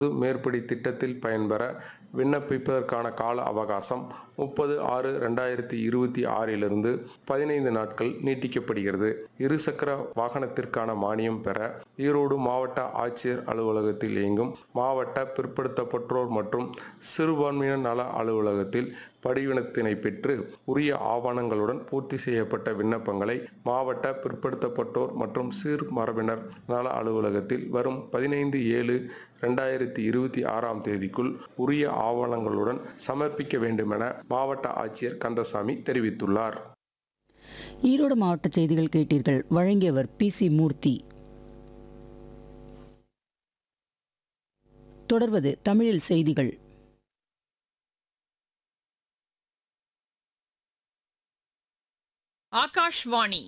மேற்படி திட்டத்தில் பயன்பெற விண்ணப்பிப்பதற்கான கால அவகாசம் முப்பது ஆறு ரெண்டாயிரத்தி இருபத்தி ஆறிலிருந்து பதினைந்து நாட்கள் நீட்டிக்கப்படுகிறது இருசக்கர வாகனத்திற்கான மானியம் பெற ஈரோடு மாவட்ட ஆட்சியர் அலுவலகத்தில் இயங்கும் மாவட்ட பிற்படுத்தப்பட்டோர் மற்றும் சிறுபான்மையினர் நல அலுவலகத்தில் படிவினத்தினை பெற்று உரிய ஆவணங்களுடன் பூர்த்தி செய்யப்பட்ட விண்ணப்பங்களை மாவட்ட பிற்படுத்தப்பட்டோர் மற்றும் சிறு மரபினர் நல அலுவலகத்தில் வரும் பதினைந்து ஏழு ரெண்டாயிரத்தி இருபத்தி ஆறாம் தேதிக்குள் உரிய ஆவணங்களுடன் சமர்ப்பிக்க வேண்டுமென மாவட்ட ஆட்சியர் கந்தசாமி தெரிவித்துள்ளார் ஈரோடு மாவட்ட செய்திகள் கேட்டீர்கள் வழங்கியவர் பி சி மூர்த்தி தொடர்வது தமிழில் செய்திகள் ஆகாஷ்வாணி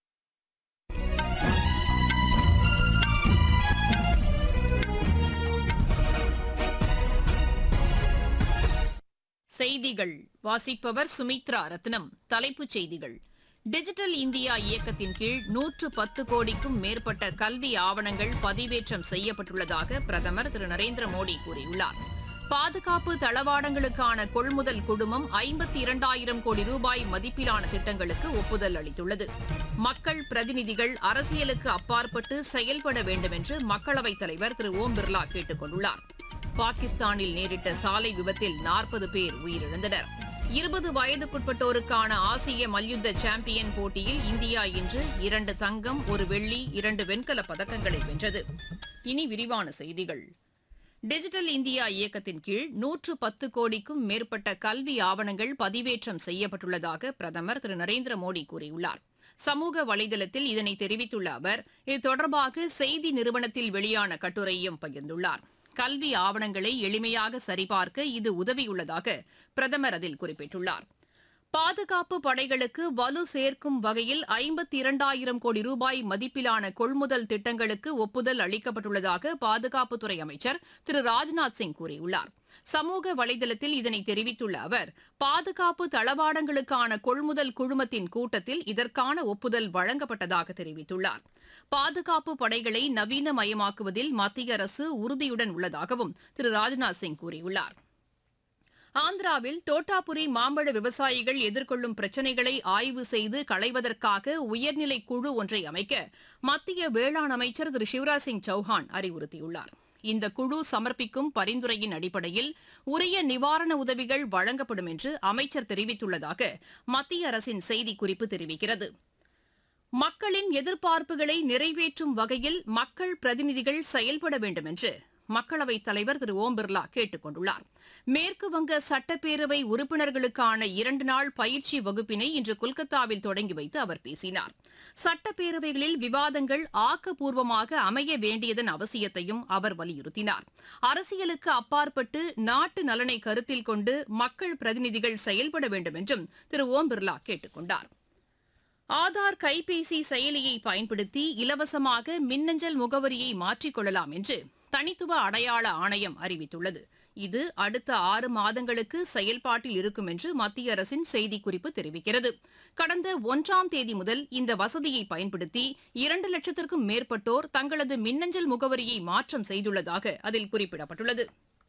செய்திகள் வாசிப்பவர் சுமித்ரா ரத்னம் தலைப்புச் செய்திகள் டிஜிட்டல் இந்தியா இயக்கத்தின் கீழ் நூற்று பத்து கோடிக்கும் மேற்பட்ட கல்வி ஆவணங்கள் பதிவேற்றம் செய்யப்பட்டுள்ளதாக பிரதமர் திரு நரேந்திர மோடி கூறியுள்ளார் பாதுகாப்பு தளவாடங்களுக்கான கொள்முதல் குழுமம் ஐம்பத்தி இரண்டாயிரம் கோடி ரூபாய் மதிப்பிலான திட்டங்களுக்கு ஒப்புதல் அளித்துள்ளது மக்கள் பிரதிநிதிகள் அரசியலுக்கு அப்பாற்பட்டு செயல்பட வேண்டும் என்று மக்களவைத் தலைவர் திரு ஓம் பிர்லா கேட்டுக் கொண்டுள்ளார் பாகிஸ்தானில் நேரிட்ட சாலை விபத்தில் நாற்பது பேர் உயிரிழந்தனர் இருபது வயதுக்குட்பட்டோருக்கான ஆசிய மல்யுத்த சாம்பியன் போட்டியில் இந்தியா இன்று இரண்டு தங்கம் ஒரு வெள்ளி இரண்டு வெண்கலப் பதக்கங்களை வென்றது இனி விரிவான செய்திகள் டிஜிட்டல் இந்தியா இயக்கத்தின் கீழ் நூற்று பத்து கோடிக்கும் மேற்பட்ட கல்வி ஆவணங்கள் பதிவேற்றம் செய்யப்பட்டுள்ளதாக பிரதமர் திரு நரேந்திர மோடி கூறியுள்ளார் சமூக வலைதளத்தில் இதனை தெரிவித்துள்ள அவர் இது தொடர்பாக செய்தி நிறுவனத்தில் வெளியான கட்டுரையும் பகிர்ந்துள்ளார் கல்வி ஆவணங்களை எளிமையாக சரிபார்க்க இது உதவியுள்ளதாக பிரதமர் அதில் குறிப்பிட்டுள்ளார் பாதுகாப்பு படைகளுக்கு வலு சேர்க்கும் வகையில் ஐம்பத்தி இரண்டாயிரம் கோடி ரூபாய் மதிப்பிலான கொள்முதல் திட்டங்களுக்கு ஒப்புதல் அளிக்கப்பட்டுள்ளதாக பாதுகாப்புத்துறை அமைச்சர் திரு ராஜ்நாத் சிங் கூறியுள்ளார் சமூக வலைதளத்தில் இதனை தெரிவித்துள்ள அவர் பாதுகாப்பு தளவாடங்களுக்கான கொள்முதல் குழுமத்தின் கூட்டத்தில் இதற்கான ஒப்புதல் வழங்கப்பட்டதாக தெரிவித்துள்ளார் பாதுகாப்பு படைகளை நவீனமயமாக்குவதில் மத்திய அரசு உறுதியுடன் உள்ளதாகவும் திரு ராஜ்நாத் சிங் கூறியுள்ளார் ஆந்திராவில் தோட்டாபுரி மாம்பழ விவசாயிகள் எதிர்கொள்ளும் பிரச்சினைகளை ஆய்வு செய்து களைவதற்காக உயர்நிலை குழு ஒன்றை அமைக்க மத்திய வேளாண் அமைச்சர் திரு சிவராஜ் சிங் சௌஹான் அறிவுறுத்தியுள்ளார் இந்த குழு சமர்ப்பிக்கும் பரிந்துரையின் அடிப்படையில் உரிய நிவாரண உதவிகள் வழங்கப்படும் என்று அமைச்சர் தெரிவித்துள்ளதாக மத்திய அரசின் செய்திக்குறிப்பு தெரிவிக்கிறது மக்களின் எதிர்பார்ப்புகளை நிறைவேற்றும் வகையில் மக்கள் பிரதிநிதிகள் செயல்பட வேண்டும் என்று மக்களவைத் தலைவர் திரு ஓம் பிர்லா கேட்டுக் கொண்டுள்ளார் மேற்கு வங்க சட்டப்பேரவை உறுப்பினர்களுக்கான இரண்டு நாள் பயிற்சி வகுப்பினை இன்று கொல்கத்தாவில் தொடங்கி வைத்து அவர் பேசினார் சட்டப்பேரவைகளில் விவாதங்கள் ஆக்கப்பூர்வமாக அமைய வேண்டியதன் அவசியத்தையும் அவர் வலியுறுத்தினார் அரசியலுக்கு அப்பாற்பட்டு நாட்டு நலனை கருத்தில் கொண்டு மக்கள் பிரதிநிதிகள் செயல்பட வேண்டும் என்றும் திரு ஓம் பிர்லா கேட்டுக் கொண்டார் ஆதார் கைபேசி செயலியை பயன்படுத்தி இலவசமாக மின்னஞ்சல் முகவரியை மாற்றிக்கொள்ளலாம் என்று தனித்துவ அடையாள ஆணையம் அறிவித்துள்ளது இது அடுத்த ஆறு மாதங்களுக்கு செயல்பாட்டில் இருக்கும் என்று மத்திய அரசின் செய்திக்குறிப்பு தெரிவிக்கிறது கடந்த ஒன்றாம் தேதி முதல் இந்த வசதியை பயன்படுத்தி இரண்டு லட்சத்திற்கும் மேற்பட்டோர் தங்களது மின்னஞ்சல் முகவரியை மாற்றம் செய்துள்ளதாக அதில் குறிப்பிடப்பட்டுள்ளது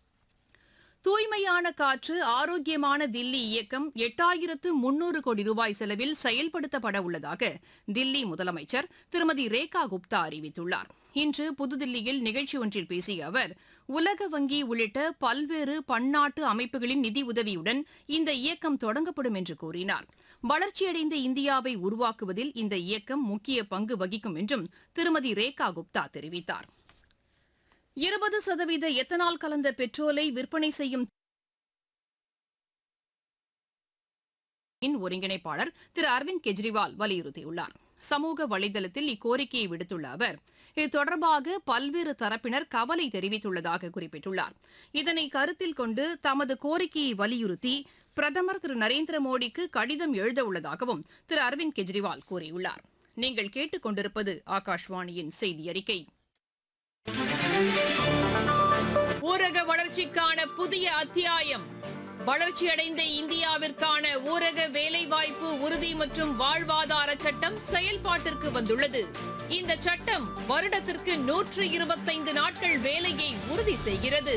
தூய்மையான காற்று ஆரோக்கியமான தில்லி இயக்கம் எட்டாயிரத்து முன்னூறு கோடி ரூபாய் செலவில் செயல்படுத்தப்பட உள்ளதாக தில்லி முதலமைச்சர் திருமதி ரேகா குப்தா அறிவித்துள்ளார் இன்று புதுதில்லியில் நிகழ்ச்சி ஒன்றில் பேசிய அவர் உலக வங்கி உள்ளிட்ட பல்வேறு பன்னாட்டு அமைப்புகளின் நிதி உதவியுடன் இந்த இயக்கம் தொடங்கப்படும் என்று கூறினார் வளர்ச்சியடைந்த இந்தியாவை உருவாக்குவதில் இந்த இயக்கம் முக்கிய பங்கு வகிக்கும் என்றும் திருமதி ரேகா குப்தா தெரிவித்தார் இருபது சதவீத எத்தனால் கலந்த பெட்ரோலை விற்பனை செய்யும் இன் ஒருங்கிணைப்பாளர் திரு அரவிந்த் கெஜ்ரிவால் வலியுறுத்தியுள்ளார் சமூக வலைதளத்தில் இக்கோரிக்கையை விடுத்துள்ள அவர் இது தொடர்பாக பல்வேறு தரப்பினர் கவலை தெரிவித்துள்ளதாக குறிப்பிட்டுள்ளார் இதனை கருத்தில் கொண்டு தமது கோரிக்கையை வலியுறுத்தி பிரதமர் திரு நரேந்திர மோடிக்கு கடிதம் எழுத உள்ளதாகவும் திரு அரவிந்த் கெஜ்ரிவால் கூறியுள்ளார் நீங்கள் கேட்டுக்கொண்டிருப்பது ஆகாஷ்வாணியின் செய்தி அறிக்கை ஊரக வளர்ச்சிக்கான புதிய அத்தியாயம் வளர்ச்சியடைந்த இந்தியாவிற்கான ஊரக வேலைவாய்ப்பு உறுதி மற்றும் வாழ்வாதார சட்டம் செயல்பாட்டிற்கு வந்துள்ளது இந்த சட்டம் வருடத்திற்கு நூற்று இருபத்தைந்து நாட்கள் வேலையை உறுதி செய்கிறது